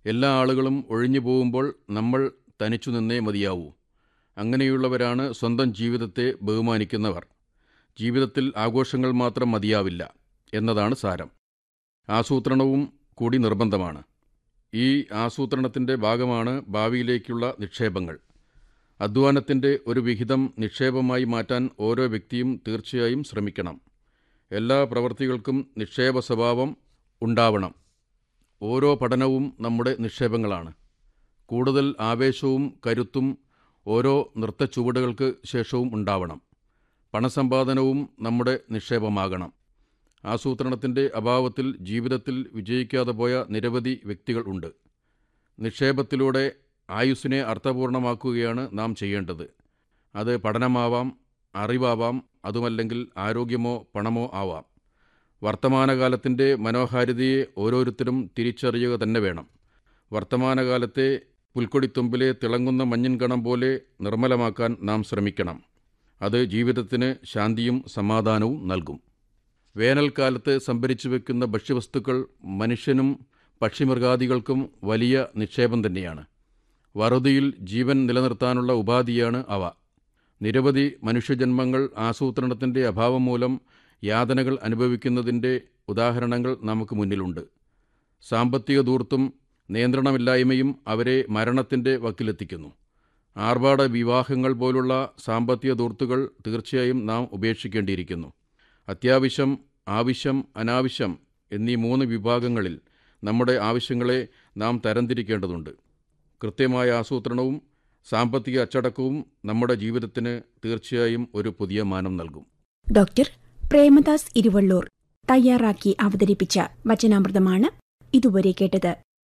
എല്ലാ ആളുകളും ഒഴിഞ്ഞു പോകുമ്പോൾ നമ്മൾ തനിച്ചു നിന്നേ മതിയാവൂ അങ്ങനെയുള്ളവരാണ് സ്വന്തം ജീവിതത്തെ ബഹുമാനിക്കുന്നവർ ജീവിതത്തിൽ ആഘോഷങ്ങൾ മാത്രം മതിയാവില്ല എന്നതാണ് സാരം ആസൂത്രണവും കൂടി നിർബന്ധമാണ് ഈ ആസൂത്രണത്തിൻ്റെ ഭാഗമാണ് ഭാവിയിലേക്കുള്ള നിക്ഷേപങ്ങൾ അധ്വാനത്തിൻ്റെ ഒരു വിഹിതം നിക്ഷേപമായി മാറ്റാൻ ഓരോ വ്യക്തിയും തീർച്ചയായും ശ്രമിക്കണം എല്ലാ പ്രവൃത്തികൾക്കും നിക്ഷേപ സ്വഭാവം ഉണ്ടാവണം ഓരോ പഠനവും നമ്മുടെ നിക്ഷേപങ്ങളാണ് കൂടുതൽ ആവേശവും കരുത്തും ഓരോ നൃത്ത ചുവടുകൾക്ക് ശേഷവും ഉണ്ടാവണം പണസമ്പാദനവും നമ്മുടെ നിക്ഷേപമാകണം ആസൂത്രണത്തിൻ്റെ അഭാവത്തിൽ ജീവിതത്തിൽ വിജയിക്കാതെ പോയ നിരവധി വ്യക്തികൾ ഉണ്ട് നിക്ഷേപത്തിലൂടെ ആയുസ്സിനെ അർത്ഥപൂർണമാക്കുകയാണ് നാം ചെയ്യേണ്ടത് അത് പഠനമാവാം അറിവാവാം അതുമല്ലെങ്കിൽ ആരോഗ്യമോ പണമോ ആവാം വർത്തമാനകാലത്തിൻ്റെ മനോഹാരിതയെ ഓരോരുത്തരും തിരിച്ചറിയുക തന്നെ വേണം വർത്തമാനകാലത്തെ പുൽക്കൊടിത്തുമ്പിലെ തിളങ്ങുന്ന മഞ്ഞിൻ കണം പോലെ നിർമ്മലമാക്കാൻ നാം ശ്രമിക്കണം അത് ജീവിതത്തിന് ശാന്തിയും സമാധാനവും നൽകും വേനൽക്കാലത്ത് സംഭരിച്ചു വെക്കുന്ന ഭക്ഷ്യവസ്തുക്കൾ മനുഷ്യനും പക്ഷിമൃഗാദികൾക്കും വലിയ നിക്ഷേപം തന്നെയാണ് വറുതിയിൽ ജീവൻ നിലനിർത്താനുള്ള ഉപാധിയാണ് അവ നിരവധി മനുഷ്യജന്മങ്ങൾ ആസൂത്രണത്തിൻ്റെ അഭാവം മൂലം യാതനകൾ അനുഭവിക്കുന്നതിൻ്റെ ഉദാഹരണങ്ങൾ നമുക്ക് മുന്നിലുണ്ട് സാമ്പത്തിക ധൂർത്തും നിയന്ത്രണമില്ലായ്മയും അവരെ മരണത്തിൻ്റെ വക്കിലെത്തിക്കുന്നു ആർഭാട വിവാഹങ്ങൾ പോലുള്ള സാമ്പത്തിക ധൂർത്തുകൾ തീർച്ചയായും നാം ഉപേക്ഷിക്കേണ്ടിയിരിക്കുന്നു അത്യാവശ്യം ആവശ്യം അനാവശ്യം എന്നീ മൂന്ന് വിഭാഗങ്ങളിൽ നമ്മുടെ ആവശ്യങ്ങളെ നാം തരംതിരിക്കേണ്ടതുണ്ട് കൃത്യമായ ആസൂത്രണവും സാമ്പത്തിക അച്ചടക്കവും നമ്മുടെ ജീവിതത്തിന് തീർച്ചയായും ഒരു പുതിയ മാനം നൽകും ഡോക്ടർ പ്രേമദാസ് ഇരുവള്ളൂർ തയ്യാറാക്കി അവതരിപ്പിച്ച വചനാമൃതമാണ് ഇതുവരെ കേട്ടത്